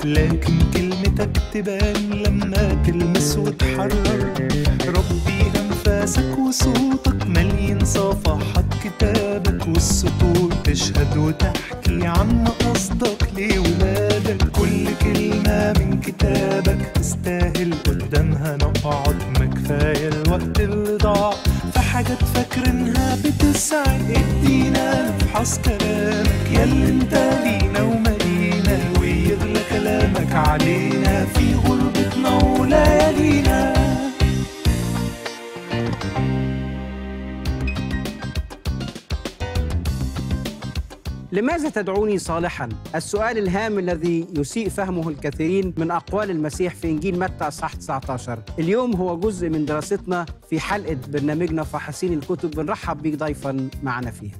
لكن كلمتك تبان لما تلمس وتحرر ربي أنفاسك وصوتك مليان صفحات كتابك والسطور تشهد وتحكي عن قصدك لولادك كل كلمة من كتابك تستاهل قدامها نقعد ما كفاية الوقت اللي ضاع في حاجات فاكرينها بتسعد ادينا نفحص كلامك ياللي انت لينا ومالينا ويغلى كلامك علينا في غربتنا وليالينا لماذا تدعوني صالحا؟ السؤال الهام الذي يسيء فهمه الكثيرين من أقوال المسيح في إنجيل متى أصحاح 19 اليوم هو جزء من دراستنا في حلقة برنامجنا فحاسين الكتب بنرحب بيك ضيفا معنا فيها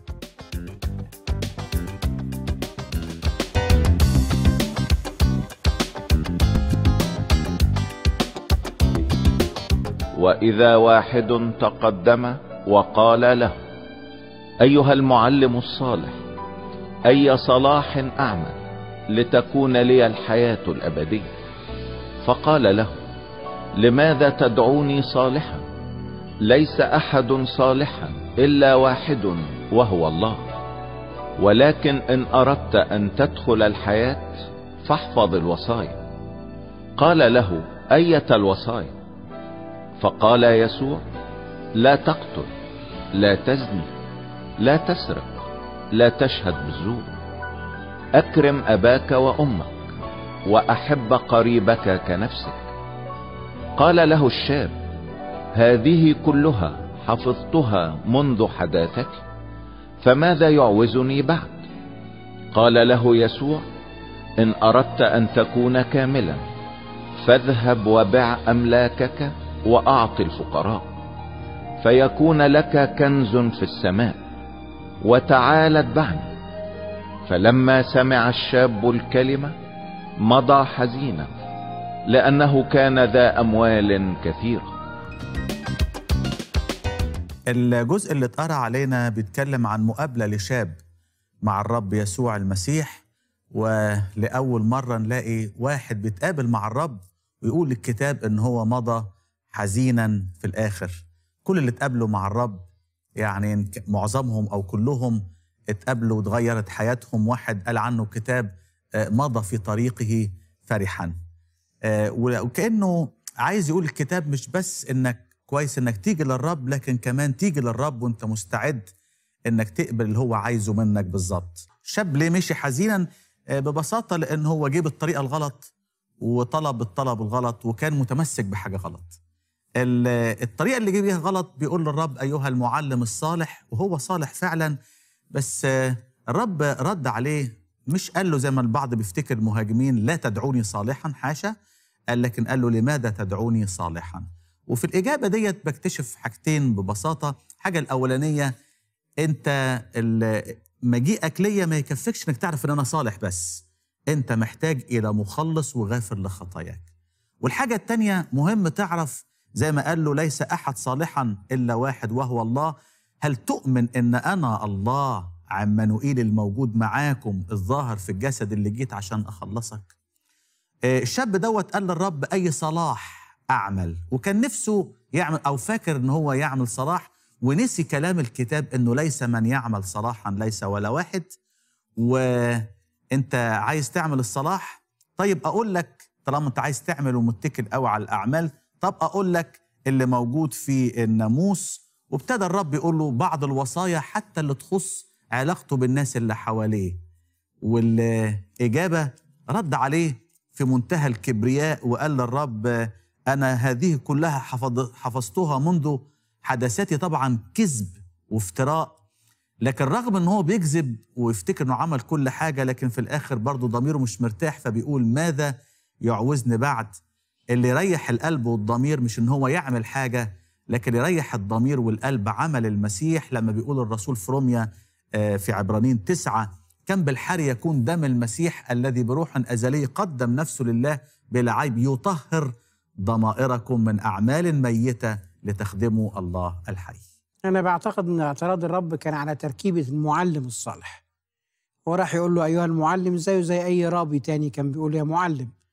واذا واحد تقدم وقال له ايها المعلم الصالح اي صلاح اعمل لتكون لي الحياه الابديه فقال له لماذا تدعوني صالحا ليس احد صالحا الا واحد وهو الله ولكن ان اردت ان تدخل الحياه فاحفظ الوصايا قال له ايه الوصايا فقال يسوع لا تقتل لا تزني لا تسرق لا تشهد بالزور اكرم اباك وامك واحب قريبك كنفسك قال له الشاب هذه كلها حفظتها منذ حداثتي فماذا يعوزني بعد قال له يسوع ان اردت ان تكون كاملا فاذهب وبع املاكك واعط الفقراء فيكون لك كنز في السماء وتعال اتبعني فلما سمع الشاب الكلمة مضى حزينا لانه كان ذا اموال كثيرة الجزء اللي اتقرا علينا بيتكلم عن مقابله لشاب مع الرب يسوع المسيح ولاول مره نلاقي واحد بيتقابل مع الرب ويقول الكتاب ان هو مضى حزينا في الاخر كل اللي اتقابلوا مع الرب يعني معظمهم او كلهم اتقابلوا واتغيرت حياتهم واحد قال عنه كتاب آه، مضى في طريقه فرحا آه، وكانه عايز يقول الكتاب مش بس انك كويس انك تيجي للرب لكن كمان تيجي للرب وانت مستعد انك تقبل اللي هو عايزه منك بالظبط شاب ليه مشي حزينا آه، ببساطه لان هو جيب الطريقه الغلط وطلب الطلب الغلط وكان متمسك بحاجه غلط ال- الطريقه اللي جه بيها غلط بيقول للرب ايها المعلم الصالح وهو صالح فعلا بس آه، الرب رد عليه مش قال له زي ما البعض بيفتكر مهاجمين لا تدعوني صالحا حاشا قال لكن قال له لماذا تدعوني صالحا وفي الإجابة ديت بكتشف حاجتين ببساطة حاجة الأولانية أنت ال- مجيئك ليا ما يكفكش إنك تعرف إن أنا صالح بس أنت محتاج إلى مخلص وغافر لخطاياك والحاجة التانية مهم تعرف زي ما قال له ليس أحد صالحا إلا واحد وهو الله هل تؤمن إن أنا الله عمانوئيل الموجود معاكم الظاهر في الجسد اللي جيت عشان أخلصك آه، الشاب دوت قال للرب أي صلاح أعمل وكان نفسه يعمل أو فاكر إن هو يعمل صلاح ونسي كلام الكتاب إنه ليس من يعمل صلاحا ليس ولا واحد وأنت عايز تعمل الصلاح طيب أقول لك طالما أنت عايز تعمل ومتكل قوي على الأعمال طب أقول لك اللي موجود في الناموس وابتدى الرب يقول له بعض الوصايا حتى اللي تخص علاقته بالناس اللي حواليه والإجابة رد عليه في منتهى الكبرياء وقال للرب أنا هذه كلها حفظ حفظتها منذ حدثاتي طبعا كذب وافتراء لكن رغم ان هو بيكذب ويفتكر انه عمل كل حاجه لكن في الاخر برضه ضميره مش مرتاح فبيقول ماذا يعوزني بعد اللي يريح القلب والضمير مش ان هو يعمل حاجه لكن يريح الضمير والقلب عمل المسيح لما بيقول الرسول في روميا آه، في عبرانيين تسعة كم بالحر يكون دم المسيح الذي بروح أزلي قدم نفسه لله بلا عيب يطهر ضمائركم من أعمال ميتة لتخدموا الله الحي أنا بعتقد أن اعتراض الرب كان على تركيبة المعلم الصالح هو راح يقول له أيها المعلم زيه زي أي رابي تاني كان بيقول يا معلم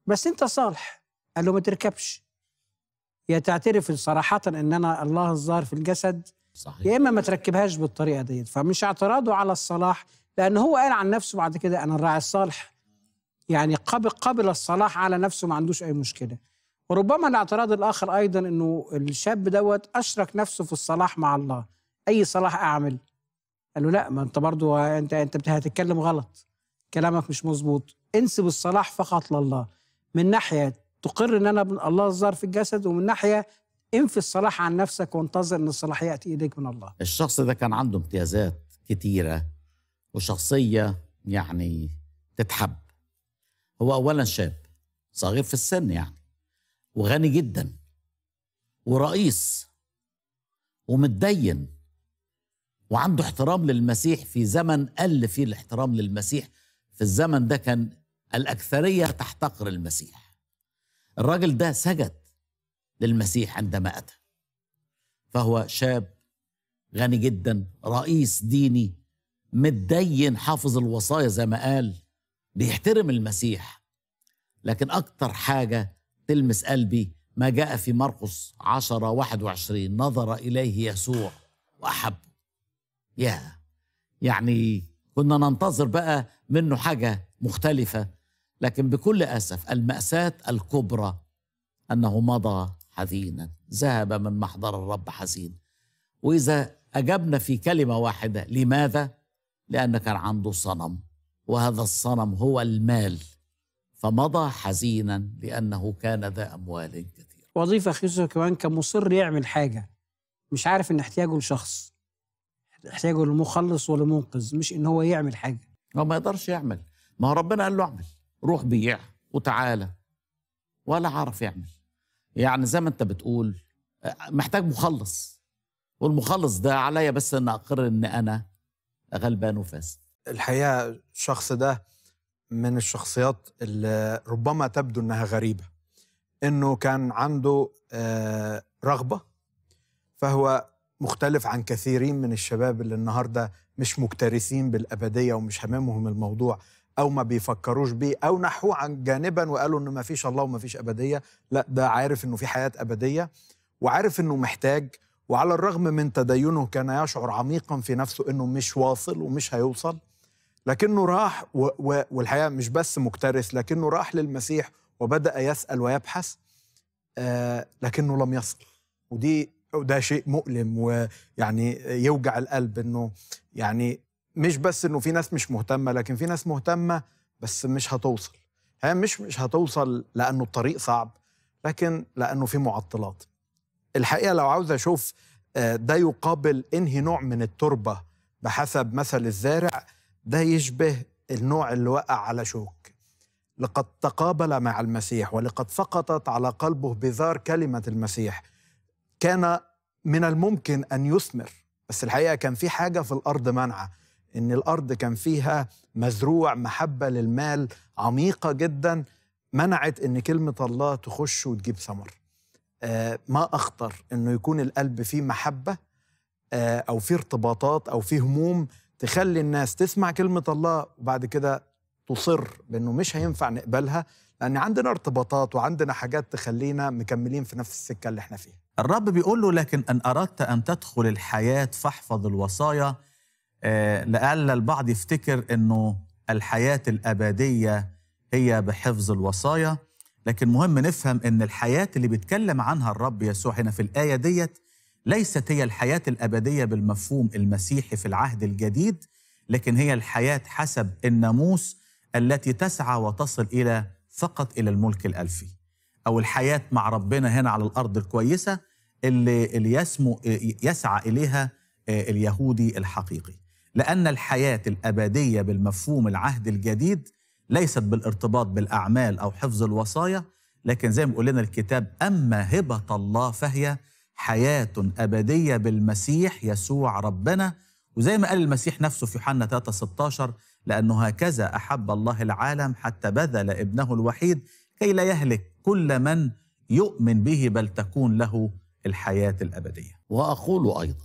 بس انت صالح قال له ما تركبش يا تعترف صراحة ان انا الله الظاهر في الجسد صحيح يا اما ما تركبهاش بالطريقة ديت فمش اعتراضه على الصلاح لان هو قال عن نفسه بعد كده انا الراعي الصالح يعني قبل قبل الصلاح على نفسه ما عندوش اي مشكلة وربما الاعتراض الاخر ايضا انه الشاب دوت اشرك نفسه في الصلاح مع الله اي صلاح اعمل قال له لا ما انت برضو انت انت هتتكلم غلط كلامك مش مظبوط انسب الصلاح فقط لله من ناحيه تقر ان انا ابن الله الظاهر في الجسد ومن ناحيه انفي الصلاح عن نفسك وانتظر ان الصلاح ياتي اليك من الله الشخص ده كان عنده امتيازات كتيرة وشخصية يعني تتحب هو أولا شاب صغير في السن يعني وغني جدا ورئيس ومتدين وعنده احترام للمسيح في زمن قل فيه الاحترام للمسيح في الزمن ده كان الأكثرية تحتقر المسيح الراجل ده سجد للمسيح عندما أتى فهو شاب غني جدا رئيس ديني متدين حافظ الوصايا زي ما قال بيحترم المسيح لكن أكتر حاجة تلمس قلبي ما جاء في مرقس عشرة واحد وعشرين نظر إليه يسوع وأحبه يا يعني كنا ننتظر بقى منه حاجة مختلفة لكن بكل أسف المأساة الكبرى أنه مضى حزينا ذهب من محضر الرب حزين وإذا أجبنا في كلمة واحدة لماذا؟ لأن كان عنده صنم وهذا الصنم هو المال فمضى حزينا لأنه كان ذا أموال كثيرة وظيفه خيسو كمان كان مصر يعمل حاجه مش عارف ان احتياجه لشخص احتياجه لمخلص ولمنقذ مش ان هو يعمل حاجه هو ما يقدرش يعمل ما هو ربنا قال له اعمل روح بيع وتعالى ولا عرف يعمل يعني زي ما انت بتقول محتاج مخلص والمخلص ده عليا بس ان اقر ان انا غلبان وفاسد الحقيقه الشخص ده من الشخصيات اللي ربما تبدو انها غريبه انه كان عنده آه، رغبه فهو مختلف عن كثيرين من الشباب اللي النهارده مش مكترثين بالابديه ومش هممهم الموضوع او ما بيفكروش بيه او نحوه عن جانبا وقالوا انه ما فيش الله وما فيش ابديه لا ده عارف انه في حياه ابديه وعارف انه محتاج وعلى الرغم من تدينه كان يشعر عميقا في نفسه انه مش واصل ومش هيوصل لكنه راح و و والحقيقه مش بس مكترث لكنه راح للمسيح وبدا يسال ويبحث آه لكنه لم يصل ودي وده شيء مؤلم ويعني يوجع القلب انه يعني مش بس انه في ناس مش مهتمه لكن في ناس مهتمه بس مش هتوصل هي مش مش هتوصل لانه الطريق صعب لكن لانه في معطلات الحقيقه لو عاوز اشوف آه، ده يقابل انهي نوع من التربه بحسب مثل الزارع ده يشبه النوع اللي وقع على شوك لقد تقابل مع المسيح ولقد سقطت على قلبه بذار كلمه المسيح كان من الممكن ان يثمر بس الحقيقه كان في حاجه في الارض منعه ان الارض كان فيها مزروع محبه للمال عميقه جدا منعت ان كلمه الله تخش وتجيب ثمر آه ما اخطر انه يكون القلب فيه محبه آه او فيه ارتباطات او فيه هموم تخلي الناس تسمع كلمه الله وبعد كده تصر بانه مش هينفع نقبلها لان عندنا ارتباطات وعندنا حاجات تخلينا مكملين في نفس السكه اللي احنا فيها الرب بيقول له لكن ان اردت ان تدخل الحياه فاحفظ الوصايا آه، لعل البعض يفتكر انه الحياه الابديه هي بحفظ الوصايا لكن مهم نفهم ان الحياه اللي بيتكلم عنها الرب يسوع هنا في الايه ديت ليست هي الحياه الابديه بالمفهوم المسيحي في العهد الجديد لكن هي الحياه حسب الناموس التي تسعى وتصل الى فقط الى الملك الالفي او الحياه مع ربنا هنا على الارض الكويسه اللي اللي يسمو يسعى اليها اليهودي الحقيقي لان الحياه الابديه بالمفهوم العهد الجديد ليست بالارتباط بالاعمال او حفظ الوصايا لكن زي ما بيقول لنا الكتاب اما هبه الله فهي حياه ابديه بالمسيح يسوع ربنا وزي ما قال المسيح نفسه في يوحنا 3 16 لانه هكذا احب الله العالم حتى بذل ابنه الوحيد كي لا يهلك كل من يؤمن به بل تكون له الحياه الابديه وأقول أيضا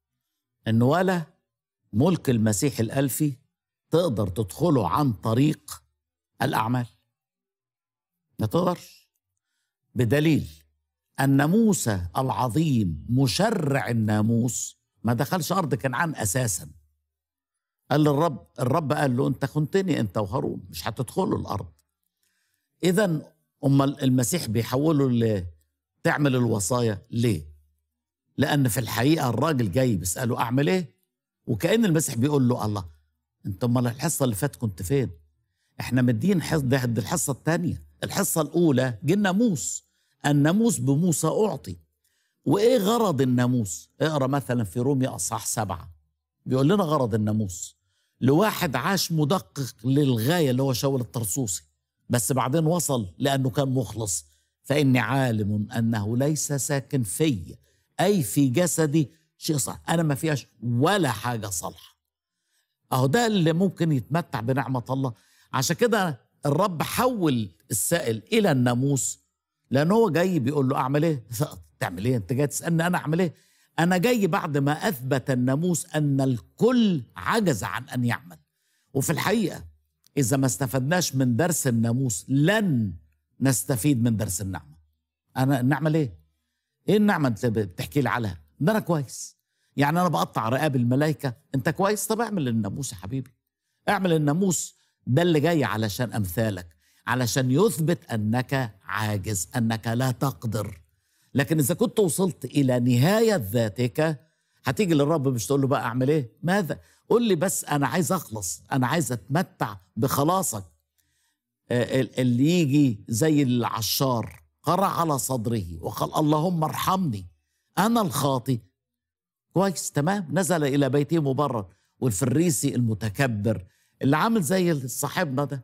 أن ولا ملك المسيح الألفي تقدر تدخله عن طريق الأعمال ما تقدرش بدليل أن موسى العظيم مشرع الناموس ما دخلش أرض كنعان أساسا قال للرب الرب قال له أنت خنتني أنت وهارون مش هتدخلوا الأرض إذا أما المسيح بيحوله ل- تعمل الوصايا ليه؟ لأن في الحقيقة الراجل جاي بيسأله أعمل إيه؟ وكأن المسيح بيقول له الله أنت أمال الحصة اللي فاتت كنت فين؟ إحنا مدين حصة ده ده الحصة الثانية الحصة الأولى جه الناموس الناموس بموسى أعطي وإيه غرض الناموس؟ اقرأ مثلا في روميا أصحاح سبعة بيقول لنا غرض الناموس لواحد عاش مدقق للغاية اللي هو شاول الطرسوسي بس بعدين وصل لأنه كان مخلص فإني عالم أنه ليس ساكن في أي في جسدي شيء صح أنا ما فيهاش ولا حاجة صالحة أهو ده اللي ممكن يتمتع بنعمة الله عشان كده الرب حول السائل إلى الناموس لأن هو جاي بيقول له أعمل إيه؟ تعمل إيه؟ أنت جاي تسألني أنا أعمل إيه؟ أنا جاي بعد ما أثبت الناموس أن الكل عجز عن أن يعمل وفي الحقيقة إذا ما استفدناش من درس الناموس لن نستفيد من درس النعمة أنا نعمل إيه؟ إيه النعمة أنت بتحكي لي عليها؟ ده أنا كويس يعني أنا بقطع رقاب الملائكة أنت كويس طب اعمل الناموس يا حبيبي اعمل الناموس ده اللي جاي علشان أمثالك علشان يثبت أنك عاجز أنك لا تقدر لكن إذا كنت وصلت إلى نهاية ذاتك هتيجي للرب مش تقول له بقى أعمل إيه؟ ماذا؟ قول لي بس أنا عايز أخلص أنا عايز أتمتع بخلاصك آه، ال- اللي يجي زي العشار قرع على صدره وقال اللهم ارحمني أنا الخاطي كويس تمام نزل إلى بيته مبرر والفريسي المتكبر اللي عامل زي صاحبنا ده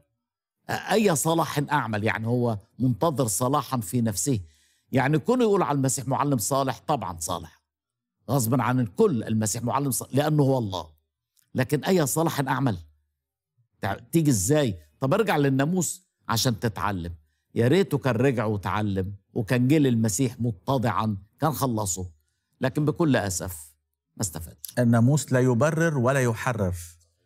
أي صلاح أعمل يعني هو منتظر صلاحا في نفسه يعني كونه يقول على المسيح معلم صالح طبعا صالح غصبا عن الكل المسيح معلم صالح لأنه هو الله لكن أي صلاح أعمل تع- تيجي إزاي طب ارجع للناموس عشان تتعلم يا ريته كان رجع وتعلم وكان جه للمسيح متضعا كان خلصه لكن بكل أسف ما استفادش الناموس لا يبرر ولا يحرر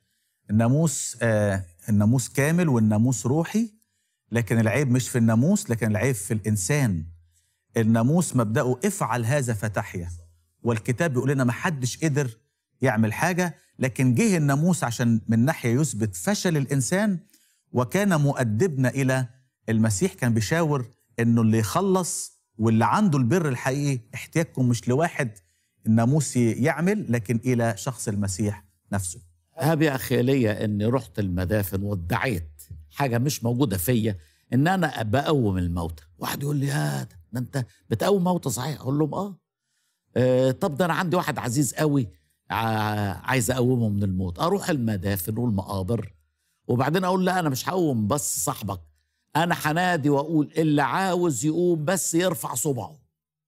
الناموس آه الناموس كامل والناموس روحي لكن العيب مش في الناموس لكن العيب في الإنسان الناموس مبدأه افعل هذا فتحيا والكتاب بيقول لنا ما حدش قدر يعمل حاجة لكن جه الناموس عشان من ناحية يثبت فشل الإنسان وكان مؤدبنا إلى المسيح كان بيشاور إنه اللي يخلص واللي عنده البر الحقيقي احتياجكم مش لواحد الناموس يعمل لكن إلى شخص المسيح نفسه هاب يا أخي ليا إني رحت المدافن وادعيت حاجة مش موجودة فيا إن أنا بقوم الموتى واحد يقول لي هذا ده أنت بتقوم موتى صحيح أقول لهم آه. آه طب ده أنا عندي واحد عزيز قوي ع- عايز أقومه من الموت أروح المدافن والمقابر وبعدين أقول لا أنا مش هقوم بس صاحبك أنا هنادي وأقول اللي عاوز يقوم بس يرفع صبعه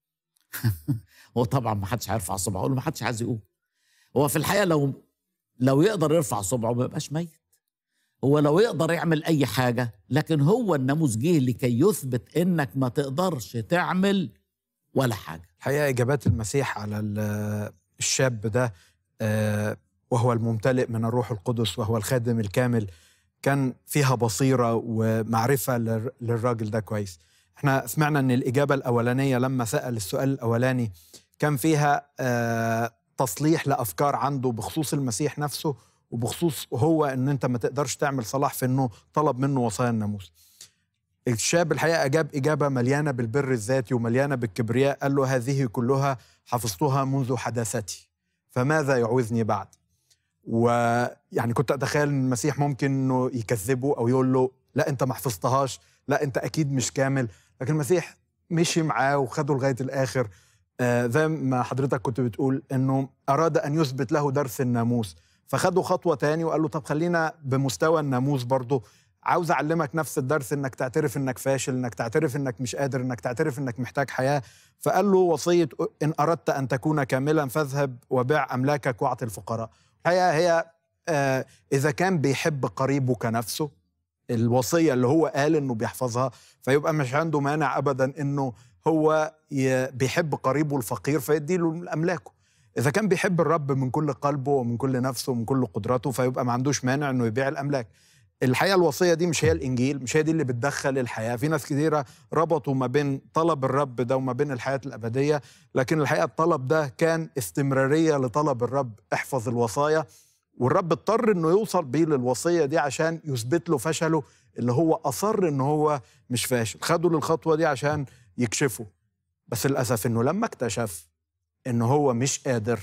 هو طبعا ما حدش هيرفع صبعه أقول له ما حدش عايز يقوم هو في الحقيقة لو لو يقدر يرفع صبعه ما يبقاش ميت هو لو يقدر يعمل اي حاجه لكن هو الناموس جه لكي يثبت انك ما تقدرش تعمل ولا حاجه الحقيقه اجابات المسيح على ال- الشاب ده آه، وهو الممتلئ من الروح القدس وهو الخادم الكامل كان فيها بصيره ومعرفه لل- للراجل ده كويس احنا سمعنا ان الاجابه الاولانيه لما سال السؤال الاولاني كان فيها آه، تصليح لافكار عنده بخصوص المسيح نفسه وبخصوص هو ان انت ما تقدرش تعمل صلاح في انه طلب منه وصايا الناموس الشاب الحقيقه اجاب اجابه مليانه بالبر الذاتي ومليانه بالكبرياء قال له هذه كلها حفظتها منذ حداثتي فماذا يعوزني بعد ويعني كنت اتخيل ان المسيح ممكن انه يكذبه او يقول له لا انت ما حفظتهاش لا انت اكيد مش كامل لكن المسيح مشي معاه وخده لغايه الاخر آه زي ما حضرتك كنت بتقول انه اراد ان يثبت له درس الناموس فخده خطوه تاني وقال له طب خلينا بمستوى الناموس برضه عاوز اعلمك نفس الدرس انك تعترف انك فاشل انك تعترف انك مش قادر انك تعترف انك محتاج حياه فقال له وصيه ان اردت ان تكون كاملا فاذهب وبيع املاكك واعط الفقراء الحقيقه هي آه اذا كان بيحب قريبه كنفسه الوصيه اللي هو قال انه بيحفظها فيبقى مش عنده مانع ابدا انه هو ي- بيحب قريبه الفقير فيديله املاكه اذا كان بيحب الرب من كل قلبه ومن كل نفسه ومن كل قدراته فيبقى ما عندوش مانع انه يبيع الاملاك الحقيقه الوصيه دي مش هي الانجيل مش هي دي اللي بتدخل الحياه في ناس كثيره ربطوا ما بين طلب الرب ده وما بين الحياه الابديه لكن الحقيقه الطلب ده كان استمراريه لطلب الرب احفظ الوصايا والرب اضطر انه يوصل بيه للوصيه دي عشان يثبت له فشله اللي هو اصر ان هو مش فاشل خدوا للخطوه دي عشان يكشفوا بس للاسف انه لما اكتشف انه هو مش قادر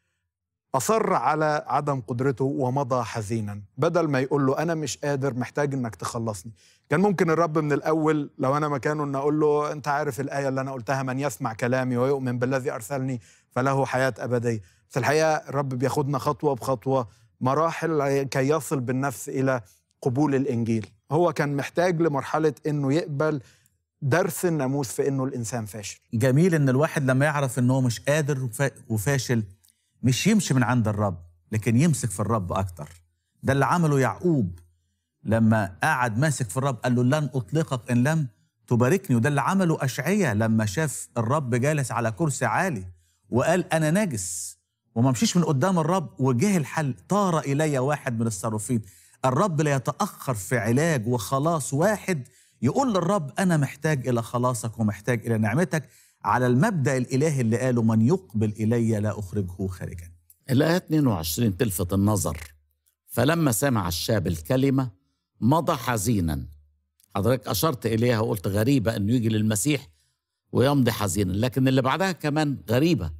اصر على عدم قدرته ومضى حزينا بدل ما يقول له انا مش قادر محتاج انك تخلصني كان ممكن الرب من الاول لو انا مكانه ان اقول له انت عارف الايه اللي انا قلتها من يسمع كلامي ويؤمن بالذي ارسلني فله حياه ابديه بس الحقيقه الرب بياخدنا خطوه بخطوه مراحل كي يصل بالنفس الى قبول الانجيل هو كان محتاج لمرحله انه يقبل درس الناموس في انه الانسان فاشل جميل ان الواحد لما يعرف ان هو مش قادر وفا- وفاشل مش يمشي من عند الرب لكن يمسك في الرب اكتر ده اللي عمله يعقوب لما قعد ماسك في الرب قال له لن اطلقك ان لم تباركني وده اللي عمله اشعيا لما شاف الرب جالس على كرسي عالي وقال انا نجس وما مشيش من قدام الرب وجه الحل طار الي واحد من الصاروفين الرب لا يتاخر في علاج وخلاص واحد يقول للرب انا محتاج الى خلاصك ومحتاج الى نعمتك على المبدا الالهي اللي قاله من يقبل الي لا اخرجه خارجا الآية 22 تلفت النظر فلما سمع الشاب الكلمة مضى حزينا حضرتك أشرت إليها وقلت غريبة أنه يجي للمسيح ويمضي حزينا لكن اللي بعدها كمان غريبة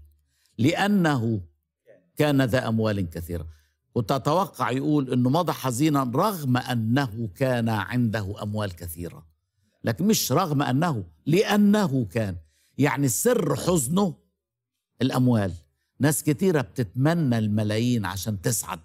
لأنه كان ذا أموال كثيرة كنت أتوقع يقول أنه مضى حزينا رغم أنه كان عنده أموال كثيرة لكن مش رغم أنه لأنه كان يعني سر حزنه الأموال ناس كتيرة بتتمنى الملايين عشان تسعد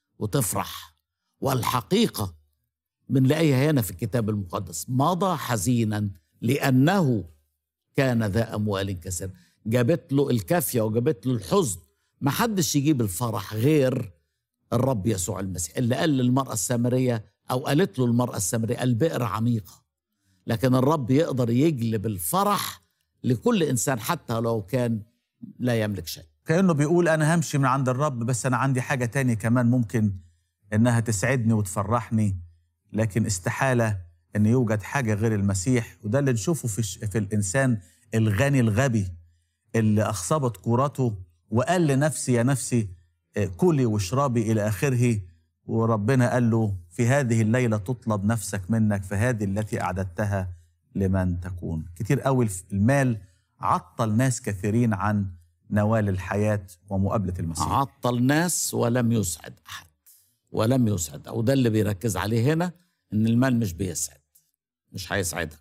وتفرح والحقيقة بنلاقيها هنا في الكتاب المقدس مضى حزينا لأنه كان ذا أموال كثيرة جابت له الكافية وجابت له الحزن ما حدش يجيب الفرح غير الرب يسوع المسيح اللي قال للمرأة السامرية أو قالت له المرأة السامرية البئر عميقة لكن الرب يقدر يجلب الفرح لكل إنسان حتى لو كان لا يملك شيء كانه بيقول انا همشي من عند الرب بس انا عندي حاجه تانية كمان ممكن انها تسعدني وتفرحني لكن استحاله ان يوجد حاجه غير المسيح وده اللي نشوفه في الش- في الانسان الغني الغبي اللي اخصبت كورته وقال لنفسي يا نفسي آه، كلي واشربي الى اخره وربنا قال له في هذه الليله تطلب نفسك منك فهذه التي اعددتها لمن تكون كتير قوي المال عطل ناس كثيرين عن نوال الحياه ومقابله المسيح عطل ناس ولم يسعد احد ولم يسعد او ده اللي بيركز عليه هنا ان المال مش بيسعد مش هيسعدك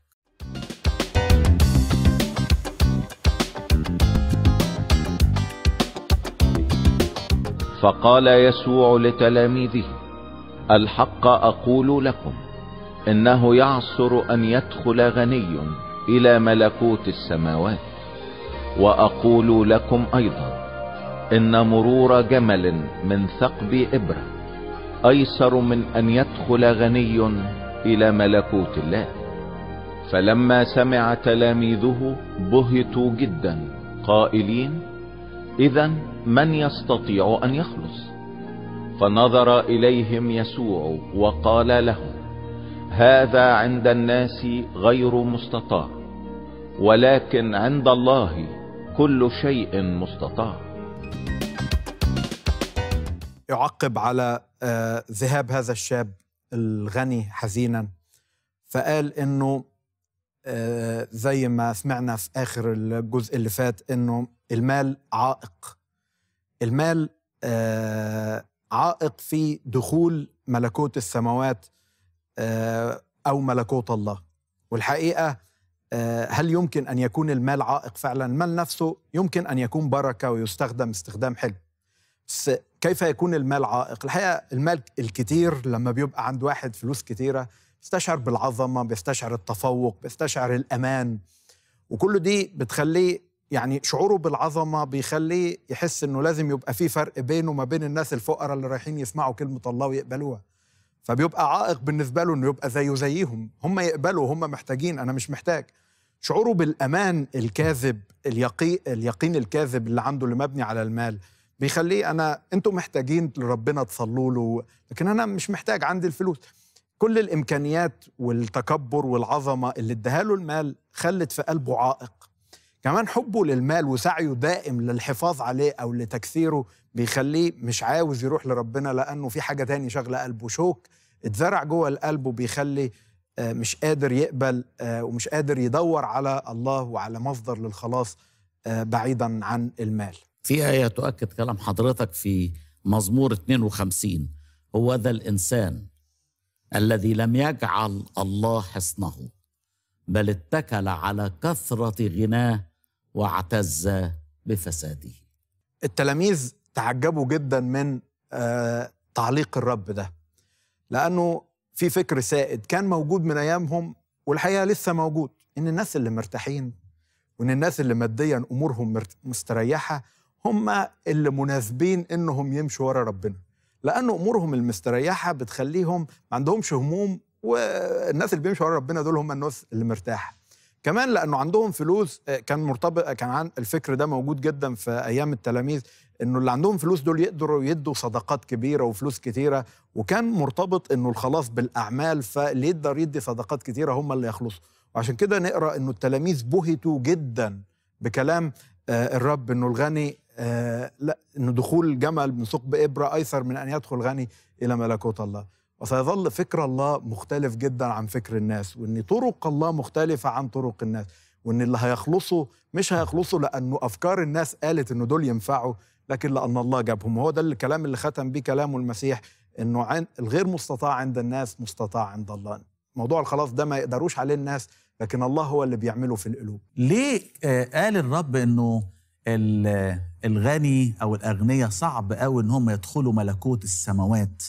فقال يسوع لتلاميذه الحق اقول لكم انه يعصر ان يدخل غني الى ملكوت السماوات واقول لكم ايضا ان مرور جمل من ثقب ابره ايسر من ان يدخل غني الى ملكوت الله فلما سمع تلاميذه بهتوا جدا قائلين اذا من يستطيع ان يخلص فنظر اليهم يسوع وقال لهم هذا عند الناس غير مستطاع ولكن عند الله كل شيء مستطاع يعقب على آه، ذهاب هذا الشاب الغني حزينا فقال انه آه، زي ما سمعنا في اخر الجزء اللي فات انه المال عائق المال آه، عائق في دخول ملكوت السماوات آه، او ملكوت الله والحقيقه آه، هل يمكن ان يكون المال عائق فعلا المال نفسه يمكن ان يكون بركه ويستخدم استخدام حلو بس كيف يكون المال عائق الحقيقه المال الكتير لما بيبقى عند واحد فلوس كتيره بيستشعر بالعظمه بيستشعر التفوق بيستشعر الامان وكل دي بتخليه يعني شعوره بالعظمه بيخليه يحس انه لازم يبقى في فرق بينه وما بين الناس الفقراء اللي رايحين يسمعوا كلمه الله ويقبلوها فبيبقى عائق بالنسبه له انه يبقى زيه زيهم هم يقبلوا هم محتاجين انا مش محتاج شعوره بالامان الكاذب اليقين اليقين الكاذب اللي عنده اللي مبني على المال بيخليه انا انتوا محتاجين لربنا تصلوا له لكن انا مش محتاج عندي الفلوس كل الامكانيات والتكبر والعظمه اللي اداها له المال خلت في قلبه عائق كمان حبه للمال وسعيه دائم للحفاظ عليه او لتكثيره بيخليه مش عاوز يروح لربنا لانه في حاجه تاني شغله قلبه شوك اتزرع جوه القلب وبيخلي آه، مش قادر يقبل آه، ومش قادر يدور على الله وعلى مصدر للخلاص آه، بعيدا عن المال في آية تؤكد كلام حضرتك في مزمور 52 هو ذا الإنسان الذي لم يجعل الله حصنه بل اتكل على كثرة غناه واعتز بفساده التلاميذ تعجبوا جدا من آه، تعليق الرب ده لانه في فكر سائد كان موجود من ايامهم والحقيقه لسه موجود ان الناس اللي مرتاحين وان الناس اللي ماديا امورهم مرت- مستريحه هم اللي مناسبين انهم يمشوا ورا ربنا لان امورهم المستريحه بتخليهم ما عندهمش هموم والناس اللي بيمشوا ورا ربنا دول هم الناس اللي مرتاحه كمان لانه عندهم فلوس آه، كان مرتبط كان عن الفكر ده موجود جدا في ايام التلاميذ انه اللي عندهم فلوس دول يقدروا يدوا صدقات كبيره وفلوس كتيره وكان مرتبط انه الخلاص بالاعمال فاللي يقدر يدي صدقات كتيره هم اللي يخلصوا وعشان كده نقرا انه التلاميذ بهتوا جدا بكلام آه الرب انه الغني آه لا انه دخول جمل من ثقب ابره ايسر من ان يدخل غني الى ملكوت الله وسيظل فكر الله مختلف جدا عن فكر الناس وان طرق الله مختلفه عن طرق الناس وان اللي هيخلصوا مش هيخلصوا لانه افكار الناس قالت انه دول ينفعوا لكن لان الله جابهم وهو ده الكلام اللي ختم بيه كلامه المسيح انه عن الغير مستطاع عند الناس مستطاع عند الله موضوع الخلاص ده ما يقدروش عليه الناس لكن الله هو اللي بيعمله في القلوب ليه آه، قال الرب انه ال- الغني او الاغنياء صعب قوي ان هم يدخلوا ملكوت السماوات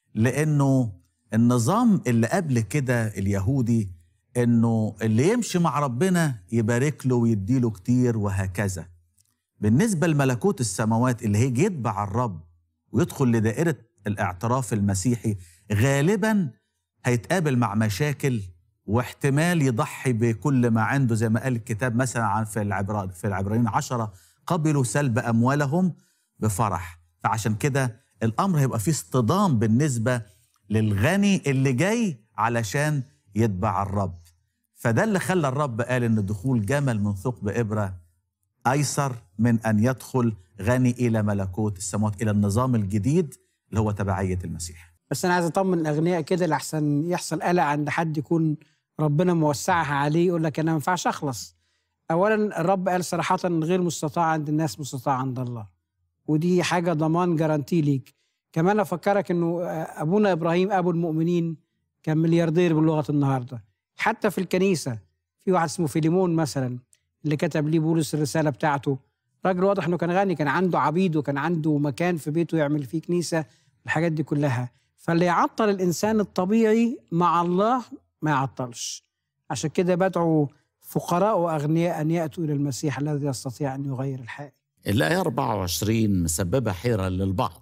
لانه النظام اللي قبل كده اليهودي انه اللي يمشي مع ربنا يبارك له ويديله كتير وهكذا بالنسبه لملكوت السماوات اللي هيجي يتبع الرب ويدخل لدائره الاعتراف المسيحي غالبا هيتقابل مع مشاكل واحتمال يضحي بكل ما عنده زي ما قال الكتاب مثلا عن في العبران في العبرانيين عشرة قبلوا سلب أموالهم بفرح فعشان كده الأمر هيبقى فيه اصطدام بالنسبة للغني اللي جاي علشان يتبع الرب فده اللي خلى الرب قال ان دخول جمل من ثقب إبرة أيسر من أن يدخل غني إلى ملكوت السماوات إلى النظام الجديد اللي هو تبعية المسيح بس انا عايز اطمن الاغنياء كده لحسن يحصل قلق عند حد يكون ربنا موسعها عليه يقول لك انا ما ينفعش اخلص اولا الرب قال صراحه غير مستطاع عند الناس مستطاع عند الله ودي حاجه ضمان جارانتي ليك كمان افكرك انه آه، ابونا ابراهيم ابو المؤمنين كان ملياردير بلغه النهارده حتى في الكنيسه في واحد اسمه فيليمون مثلا اللي كتب ليه بولس الرساله بتاعته راجل واضح انه كان غني كان عنده عبيد وكان عنده مكان في بيته يعمل فيه كنيسه الحاجات دي كلها فاللي يعطل الانسان الطبيعي مع الله ما يعطلش عشان كده بدعو فقراء واغنياء ان ياتوا الى المسيح الذي يستطيع ان يغير الحال الآية 24 مسببة حيرة للبعض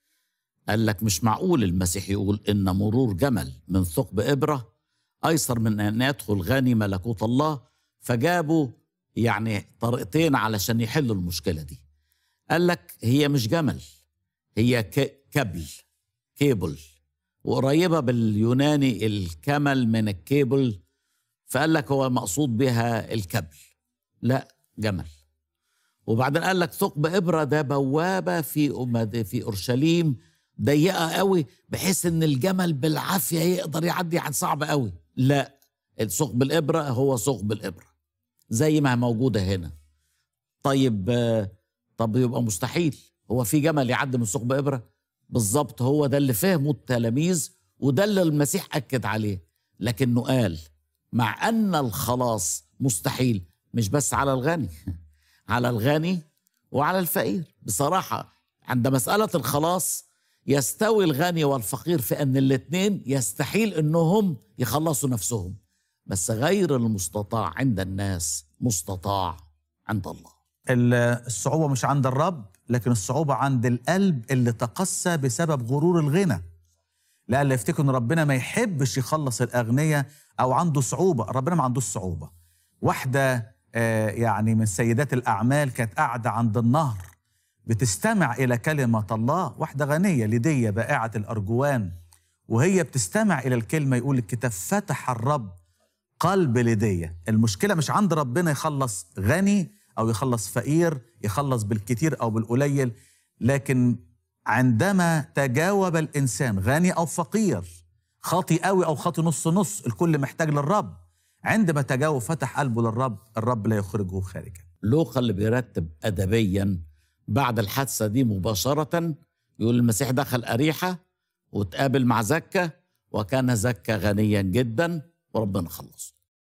قال لك مش معقول المسيح يقول إن مرور جمل من ثقب إبرة أيسر من أن يدخل غني ملكوت الله فجابوا يعني طريقتين علشان يحلوا المشكلة دي قال لك هي مش جمل هي ك- كبل كيبل وقريبة باليوناني الكمل من الكيبل فقال لك هو مقصود بها الكبل لا جمل وبعدين قال لك ثقب ابره ده بوابه في أمد في اورشليم ضيقه قوي بحيث ان الجمل بالعافيه يقدر يعدي عن صعب قوي لا ثقب الابره هو ثقب الابره زي ما هي موجوده هنا طيب آه، طب يبقى مستحيل هو في جمل يعدي من ثقب ابره بالظبط هو ده اللي فهمه التلاميذ وده اللي المسيح اكد عليه لكنه قال مع ان الخلاص مستحيل مش بس على الغني على الغني وعلى الفقير بصراحة عند مسألة الخلاص يستوي الغني والفقير في أن الاثنين يستحيل أنهم يخلصوا نفسهم بس غير المستطاع عند الناس مستطاع عند الله ال- الصعوبة مش عند الرب لكن الصعوبة عند القلب اللي تقسى بسبب غرور الغنى لأن يفتكر ان ربنا ما يحبش يخلص الأغنياء أو عنده صعوبة ربنا ما عندوش صعوبة واحدة آه، يعني من سيدات الأعمال كانت قاعدة عند النهر بتستمع إلى كلمة الله واحدة غنية ليدية بائعة الأرجوان وهي بتستمع إلى الكلمة يقول الكتاب فتح الرب قلب لدية المشكلة مش عند ربنا يخلص غني أو يخلص فقير يخلص بالكتير أو بالقليل لكن عندما تجاوب الإنسان غني أو فقير خاطي قوي أو خاطي نص نص الكل محتاج للرب عندما تجاوب فتح قلبه للرب الرب لا يخرجه خارجا لوقا اللي بيرتب ادبيا بعد الحادثه دي مباشره يقول المسيح دخل اريحه وتقابل مع زكا وكان زكا غنيا جدا وربنا خلصه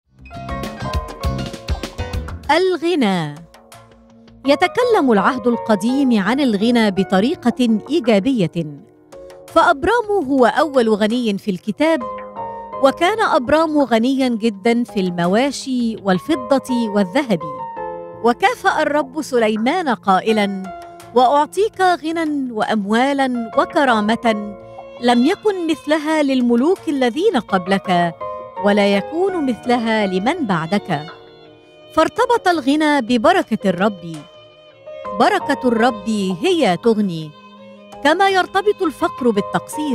الغنى يتكلم العهد القديم عن الغنى بطريقه ايجابيه فابرام هو اول غني في الكتاب وكان ابرام غنيا جدا في المواشي والفضه والذهب وكافا الرب سليمان قائلا واعطيك غنى واموالا وكرامه لم يكن مثلها للملوك الذين قبلك ولا يكون مثلها لمن بعدك فارتبط الغنى ببركه الرب بركه الرب هي تغني كما يرتبط الفقر بالتقصير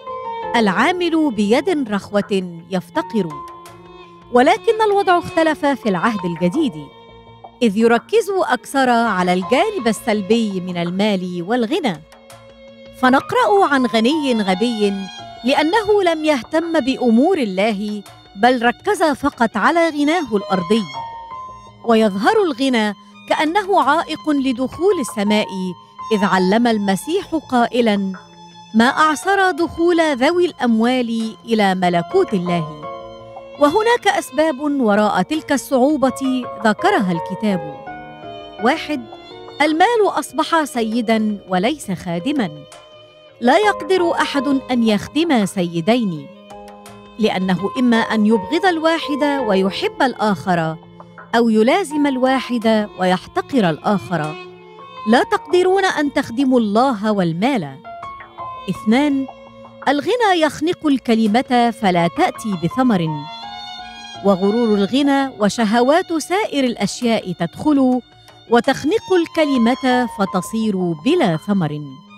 العامل بيد رخوه يفتقر ولكن الوضع اختلف في العهد الجديد اذ يركز اكثر على الجانب السلبي من المال والغنى فنقرا عن غني غبي لانه لم يهتم بامور الله بل ركز فقط على غناه الارضي ويظهر الغنى كانه عائق لدخول السماء اذ علم المسيح قائلا ما اعسر دخول ذوي الاموال الى ملكوت الله وهناك اسباب وراء تلك الصعوبه ذكرها الكتاب واحد المال اصبح سيدا وليس خادما لا يقدر احد ان يخدم سيدين لانه اما ان يبغض الواحد ويحب الاخر او يلازم الواحد ويحتقر الاخر لا تقدرون ان تخدموا الله والمال اثنان الغنى يخنق الكلمه فلا تاتي بثمر وغرور الغنى وشهوات سائر الاشياء تدخل وتخنق الكلمه فتصير بلا ثمر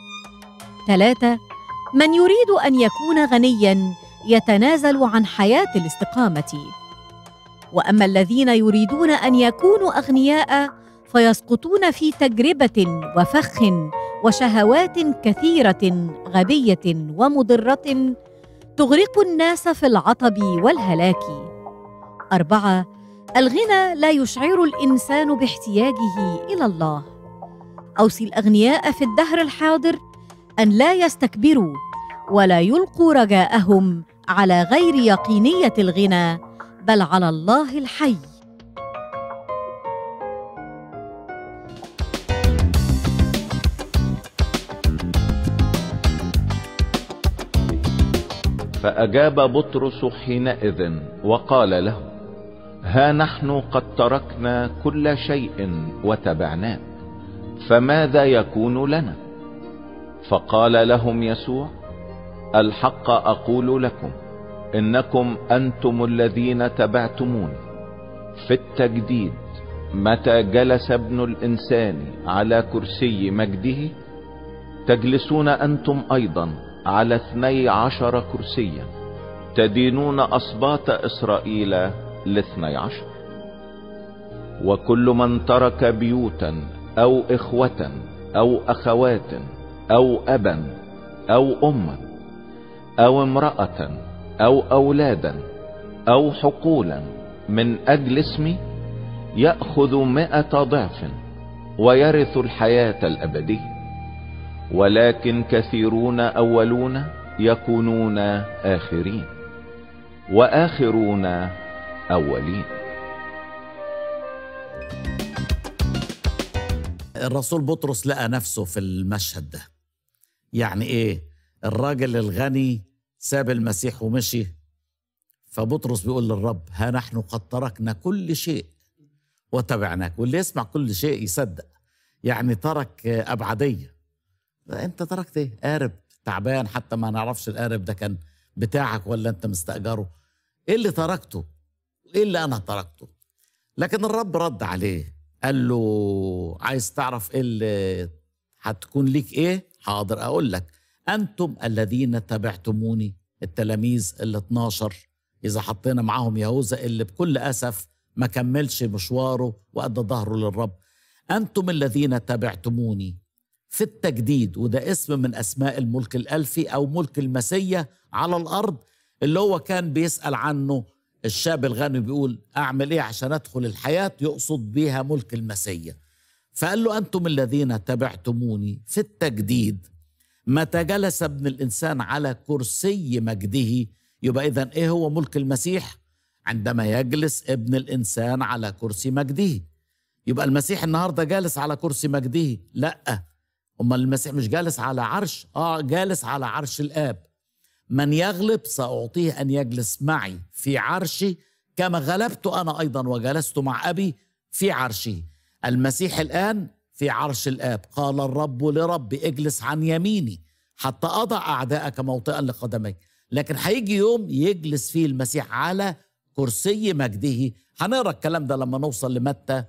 ثلاثه من يريد ان يكون غنيا يتنازل عن حياه الاستقامه واما الذين يريدون ان يكونوا اغنياء فيسقطون في تجربه وفخ وشهوات كثيره غبيه ومضره تغرق الناس في العطب والهلاك اربعه الغنى لا يشعر الانسان باحتياجه الى الله اوصي الاغنياء في الدهر الحاضر ان لا يستكبروا ولا يلقوا رجاءهم على غير يقينيه الغنى بل على الله الحي فأجاب بطرس حينئذ وقال له ها نحن قد تركنا كل شيء وتبعناك فماذا يكون لنا فقال لهم يسوع الحق اقول لكم انكم انتم الذين تبعتموني في التجديد متى جلس ابن الانسان على كرسي مجده تجلسون انتم ايضا على اثني عشر كرسيا تدينون اسباط اسرائيل لاثني عشر وكل من ترك بيوتا او اخوة او اخوات او ابا او اما او امرأة او اولادا او حقولا من اجل اسمي يأخذ مئة ضعف ويرث الحياة الابدية ولكن كثيرون اولون يكونون اخرين واخرون اولين الرسول بطرس لقى نفسه في المشهد ده يعني ايه الراجل الغني ساب المسيح ومشي فبطرس بيقول للرب ها نحن قد تركنا كل شيء وتبعناك واللي يسمع كل شيء يصدق يعني ترك أبعدية انت تركت ايه قارب تعبان حتى ما نعرفش القارب ده كان بتاعك ولا انت مستأجره ايه اللي تركته ايه اللي انا تركته لكن الرب رد عليه قال له عايز تعرف ايه اللي هتكون ليك ايه حاضر اقول لك انتم الذين تبعتموني التلاميذ ال 12 اذا حطينا معاهم يهوذا اللي بكل اسف ما كملش مشواره وادى ظهره للرب انتم الذين تبعتموني في التجديد وده اسم من اسماء الملك الالفي او ملك المسيا على الارض اللي هو كان بيسال عنه الشاب الغني بيقول اعمل ايه عشان ادخل الحياه يقصد بيها ملك المسيا فقال له انتم الذين تبعتموني في التجديد متى جلس ابن الانسان على كرسي مجده يبقى اذا ايه هو ملك المسيح عندما يجلس ابن الانسان على كرسي مجده يبقى المسيح النهارده جالس على كرسي مجده لا امال المسيح مش جالس على عرش اه جالس على عرش الاب من يغلب ساعطيه ان يجلس معي في عرشي كما غلبت انا ايضا وجلست مع ابي في عرشه المسيح الان في عرش الاب قال الرب لربي اجلس عن يميني حتى اضع اعداءك موطئا لقدميك لكن هيجي يوم يجلس فيه المسيح على كرسي مجده هنقرا الكلام ده لما نوصل لمتى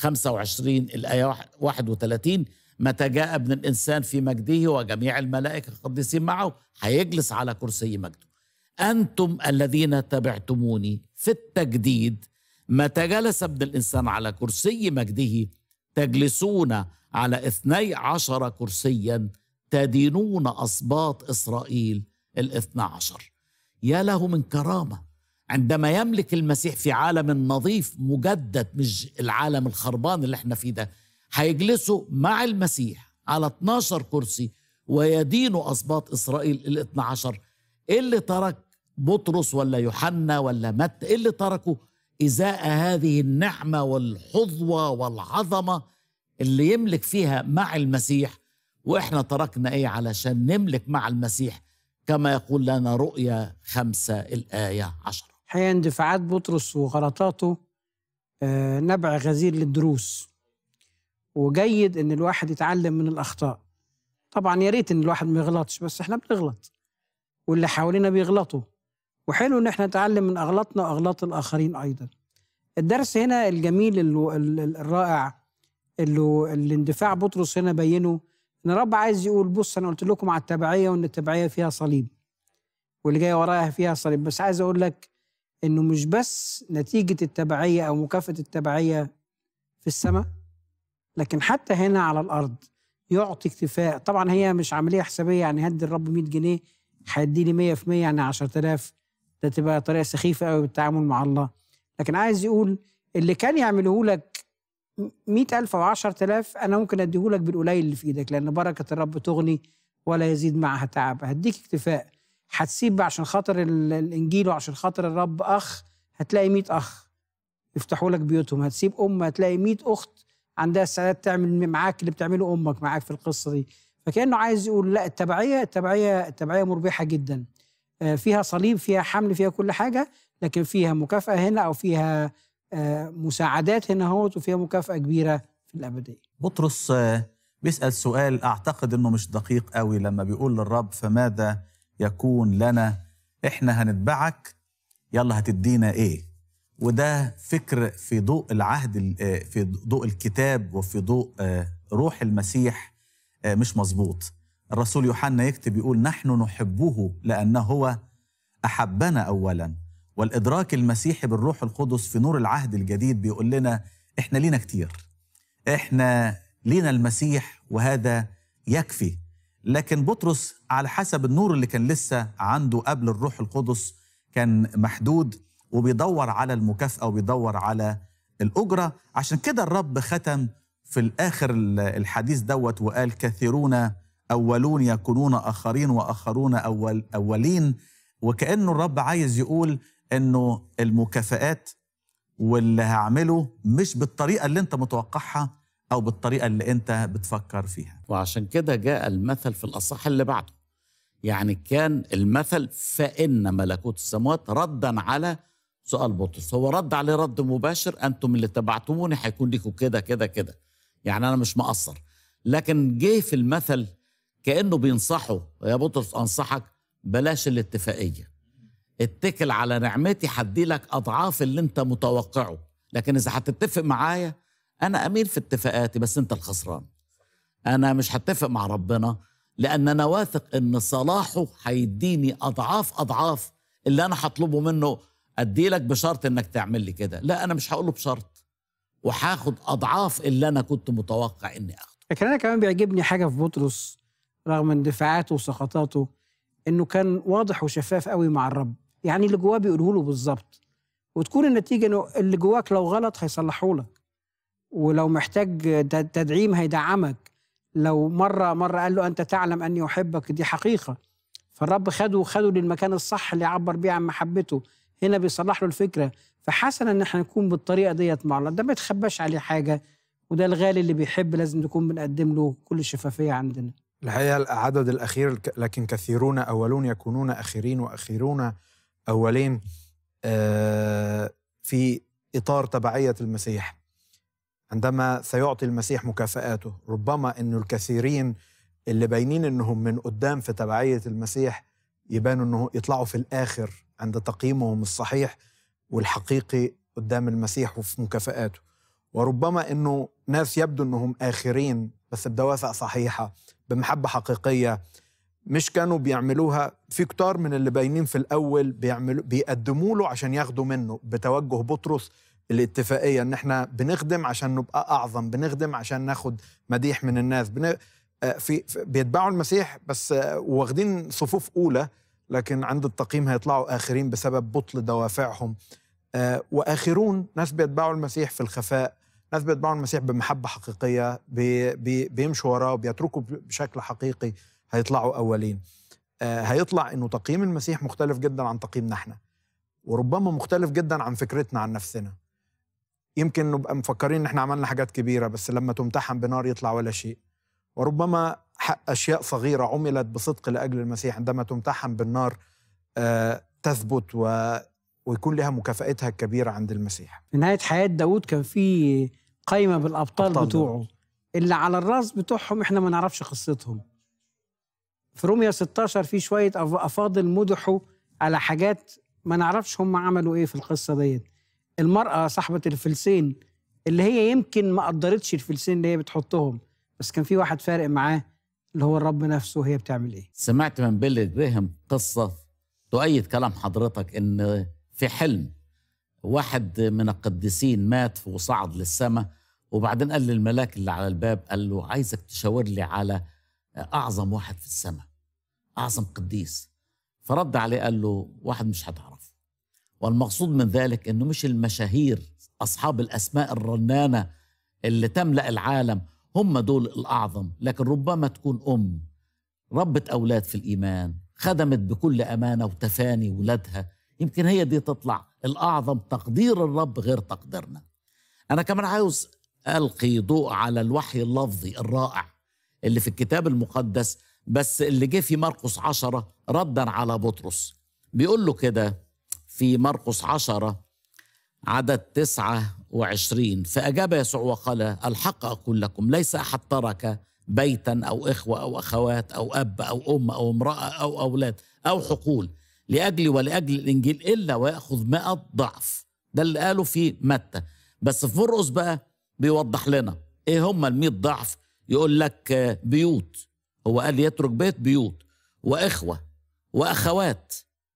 25 الايه 31 متى جاء ابن الانسان في مجده وجميع الملائكه القديسين معه هيجلس على كرسي مجده انتم الذين تبعتموني في التجديد متى جلس ابن الانسان على كرسي مجده تجلسون على اثني عشر كرسيا تدينون اسباط اسرائيل الاثنى عشر يا له من كرامه عندما يملك المسيح في عالم نظيف مجدد مش العالم الخربان اللي احنا فيه ده هيجلسوا مع المسيح على 12 كرسي ويدينوا اسباط اسرائيل ال 12 ايه اللي ترك بطرس ولا يوحنا ولا مت ايه اللي تركوا ازاء هذه النعمه والحظوه والعظمه اللي يملك فيها مع المسيح واحنا تركنا ايه علشان نملك مع المسيح كما يقول لنا رؤيا خمسة الآية عشرة الحقيقه اندفاعات بطرس وغلطاته آه، نبع غزير للدروس وجيد ان الواحد يتعلم من الاخطاء طبعا يا ريت ان الواحد ما يغلطش بس احنا بنغلط واللي حوالينا بيغلطوا وحلو ان احنا نتعلم من اغلاطنا واغلاط الاخرين ايضا الدرس هنا الجميل ال- ال- الرائع اللي الاندفاع بطرس هنا بينه ان الرب عايز يقول بص انا قلت لكم على التبعيه وان التبعيه فيها صليب واللي جاي وراها فيها صليب بس عايز اقول لك انه مش بس نتيجه التبعيه او مكافاه التبعيه في السماء لكن حتى هنا على الارض يعطي اكتفاء طبعا هي مش عمليه حسابيه يعني هدي الرب 100 جنيه هيدي لي 100% يعني 10000 ده تبقى طريقه سخيفه قوي بالتعامل مع الله لكن عايز يقول اللي كان يعمله لك 100000 أو 10000 أنا ممكن أديه لك بالقليل اللي في إيدك لأن بركة الرب تغني ولا يزيد معها تعب هديك اكتفاء هتسيب عشان خاطر ال- الإنجيل وعشان خاطر الرب أخ هتلاقي 100 أخ يفتحوا لك بيوتهم هتسيب أم هتلاقي 100 أخت عندها استعداد تعمل معاك اللي بتعمله أمك معاك في القصة دي فكأنه عايز يقول لا التبعية التبعية التبعية مربحة جدا آه، فيها صليب فيها حمل فيها كل حاجة لكن فيها مكافأة هنا أو فيها آه، مساعدات هنا هوت وفيها مكافأة كبيرة في الأبدية بطرس آه، بيسأل سؤال أعتقد أنه مش دقيق قوي لما بيقول للرب فماذا يكون لنا إحنا هنتبعك يلا هتدينا إيه وده فكر في ضوء العهد ال- آه، في ضوء الكتاب وفي ضوء آه، روح المسيح آه، مش مظبوط الرسول يوحنا يكتب يقول نحن نحبه لأنه هو أحبنا أولا والإدراك المسيحي بالروح القدس في نور العهد الجديد بيقول لنا إحنا لينا كتير إحنا لينا المسيح وهذا يكفي لكن بطرس على حسب النور اللي كان لسه عنده قبل الروح القدس كان محدود وبيدور على المكافأة وبيدور على الأجرة عشان كده الرب ختم في الآخر الحديث دوت وقال كثيرون أولون يكونون آخرين وآخرون أول أولين وكأنه الرب عايز يقول إنه المكافآت واللي هعمله مش بالطريقة اللي أنت متوقعها أو بالطريقة اللي أنت بتفكر فيها وعشان كده جاء المثل في الأصح اللي بعده يعني كان المثل فإن ملكوت السماوات ردا على سؤال بطرس هو رد عليه رد مباشر أنتم اللي تبعتموني هيكون لكم كده كده كده يعني أنا مش مقصر لكن جه في المثل كأنه بينصحه يا بطرس أنصحك بلاش الاتفاقية اتكل على نعمتي هدي لك أضعاف اللي أنت متوقعه لكن إذا هتتفق معايا أنا أمين في اتفاقاتي بس أنت الخسران انا مش هتفق مع ربنا لان انا واثق ان صلاحه هيديني اضعاف اضعاف اللي انا هطلبه منه ادي لك بشرط انك تعمل لي كده لا انا مش هقول له بشرط وهاخد اضعاف اللي انا كنت متوقع اني اخده لكن انا كمان بيعجبني حاجه في بطرس رغم اندفاعاته وسخطاته انه كان واضح وشفاف قوي مع الرب يعني اللي جواه بيقوله له بالظبط وتكون النتيجه انه اللي جواك لو غلط هيصلحه لك ولو محتاج ت- تدعيم هيدعمك لو مره مره قال له انت تعلم اني احبك دي حقيقه فالرب خده خده للمكان الصح اللي يعبر بيه عن محبته هنا بيصلح له الفكره فحسن ان احنا نكون بالطريقه ديت مع الله ده ما يتخباش عليه حاجه وده الغالي اللي بيحب لازم نكون بنقدم له كل الشفافيه عندنا الحقيقة العدد الأخير ك- لكن كثيرون أولون يكونون أخيرين وأخيرون أولين آه، في إطار تبعية المسيح عندما سيعطي المسيح مكافآته ربما أن الكثيرين اللي باينين أنهم من قدام في تبعية المسيح يبانوا أنه يطلعوا في الآخر عند تقييمهم الصحيح والحقيقي قدام المسيح وفي مكافآته وربما أنه ناس يبدو أنهم آخرين بس بدوافع صحيحة بمحبة حقيقية مش كانوا بيعملوها في كتار من اللي باينين في الأول بيعملوا بيقدموا له عشان ياخدوا منه بتوجه بطرس الاتفاقية إن إحنا بنخدم عشان نبقى أعظم بنخدم عشان ناخد مديح من الناس بن... آه، في في- بيتبعوا المسيح بس آه، واخدين صفوف أولى لكن عند التقييم هيطلعوا آخرين بسبب بطل دوافعهم آه، وآخرون ناس بيتبعوا المسيح في الخفاء ناس بيتبعوا المسيح بمحبة حقيقية بي بي بيمشوا وراه بيتركوا بشكل حقيقي هيطلعوا أولين آه هيطلع إنه تقييم المسيح مختلف جدا عن تقييمنا احنا وربما مختلف جدا عن فكرتنا عن نفسنا يمكن نبقى مفكرين ان احنا عملنا حاجات كبيرة بس لما تمتحن بنار يطلع ولا شيء وربما ح- أشياء صغيرة عملت بصدق لأجل المسيح عندما تمتحن بالنار آه تثبت و ويكون لها مكافأتها الكبيرة عند المسيح في نهايه حياه داود كان في قايمه بالابطال أبطال بتوعه اللي على الراس بتوعهم احنا ما نعرفش قصتهم في روميا 16 في شويه أف- افاضل مدحوا على حاجات ما نعرفش هم عملوا ايه في القصه ديت المراه صاحبه الفلسين اللي هي يمكن ما قدرتش الفلسين اللي هي بتحطهم بس كان في واحد فارق معاه اللي هو الرب نفسه هي بتعمل ايه سمعت من بيلي جريهم قصة تؤيد كلام حضرتك إن في حلم واحد من القديسين مات وصعد للسماء وبعدين قال للملاك اللي على الباب قال له عايزك تشاور لي على أعظم واحد في السماء أعظم قديس فرد عليه قال له واحد مش هتعرفه والمقصود من ذلك إنه مش المشاهير أصحاب الأسماء الرنانة اللي تملأ العالم هم دول الأعظم لكن ربما تكون أم ربت أولاد في الإيمان خدمت بكل أمانة وتفاني ولادها يمكن هي دي تطلع الأعظم تقدير الرب غير تقديرنا أنا كمان عاوز ألقي ضوء على الوحي اللفظي الرائع اللي في الكتاب المقدس بس اللي جه في مرقس عشرة ردا على بطرس بيقول له كده في مرقس عشرة عدد تسعة وعشرين فأجاب يسوع وقال الحق أقول لكم ليس أحد ترك بيتا أو إخوة أو أخوات أو أب أو أم أو امرأة أو أولاد أو حقول لأجلي ولأجل الإنجيل إلا ويأخذ مئة ضعف ده اللي قاله في متى بس في مرقس بقى بيوضح لنا إيه هم المئة ضعف يقول لك آه، بيوت هو قال يترك بيت بيوت وإخوة وأخوات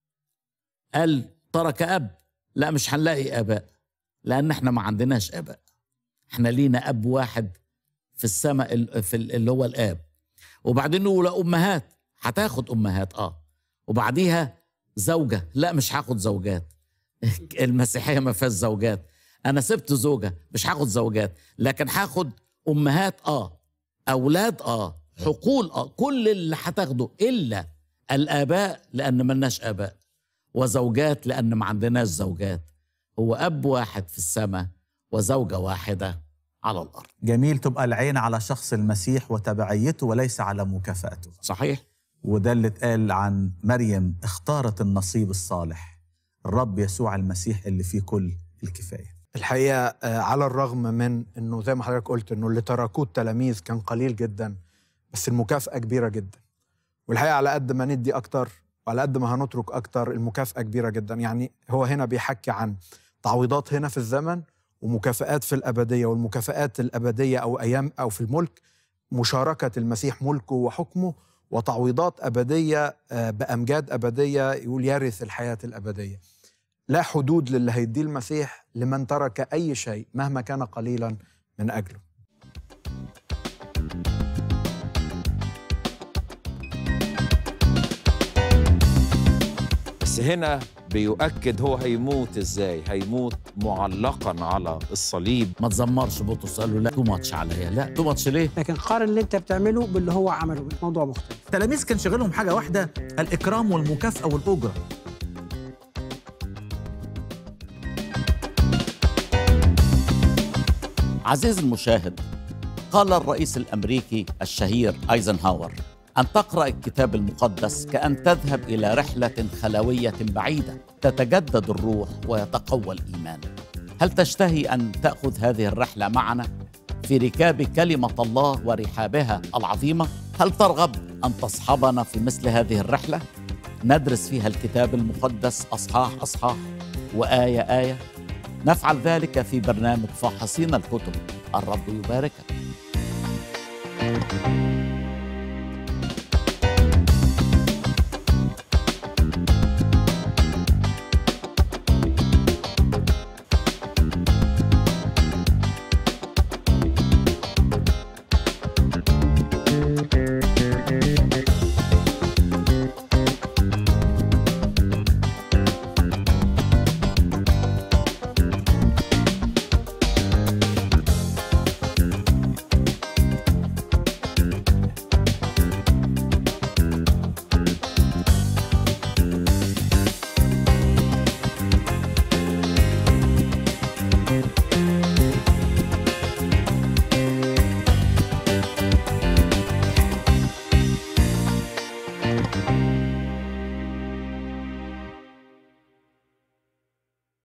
قال ترك أب لا مش هنلاقي آباء لأن احنا ما عندناش آباء احنا لينا أب واحد في السماء ال- في ال- اللي هو الآب وبعدين نقول أمهات هتاخد أمهات آه وبعديها زوجة لا مش هاخد زوجات المسيحية ما فيهاش زوجات أنا سبت زوجة مش هاخد زوجات لكن هاخد أمهات آه أولاد آه حقول آه كل اللي هتاخده إلا الآباء لأن ملناش آباء وزوجات لأن ما عندناش زوجات هو أب واحد في السماء وزوجة واحدة على الأرض جميل تبقى العين على شخص المسيح وتبعيته وليس على مكافأته صحيح؟ وده اللي اتقال عن مريم اختارت النصيب الصالح الرب يسوع المسيح اللي فيه كل الكفاية الحقيقه آه، على الرغم من انه زي ما حضرتك قلت انه اللي تركوه التلاميذ كان قليل جدا بس المكافاه كبيره جدا والحقيقه على قد ما ندي اكتر وعلى قد ما هنترك اكتر المكافاه كبيره جدا يعني هو هنا بيحكي عن تعويضات هنا في الزمن ومكافآت في الابديه والمكافآت الابديه او ايام او في الملك مشاركه المسيح ملكه وحكمه وتعويضات ابديه آه، بامجاد ابديه يقول يرث الحياه الابديه لا حدود للي هيديه المسيح لمن ترك اي شيء مهما كان قليلا من اجله بس هنا بيؤكد هو هيموت ازاي هيموت معلقا على الصليب ما تزمرش بطرس قال له لا تو ماتش عليا لا تو ماتش ليه لكن قارن اللي انت بتعمله باللي هو عمله موضوع مختلف التلاميذ كان شغلهم حاجه واحده الاكرام والمكافاه والاجره عزيزي المشاهد قال الرئيس الامريكي الشهير ايزنهاور ان تقرا الكتاب المقدس كان تذهب الى رحله خلويه بعيده تتجدد الروح ويتقوى الايمان هل تشتهي ان تاخذ هذه الرحله معنا في ركاب كلمه الله ورحابها العظيمه هل ترغب ان تصحبنا في مثل هذه الرحله ندرس فيها الكتاب المقدس اصحاح اصحاح وايه ايه نفعل ذلك في برنامج فاحصين الكتب الرب يباركك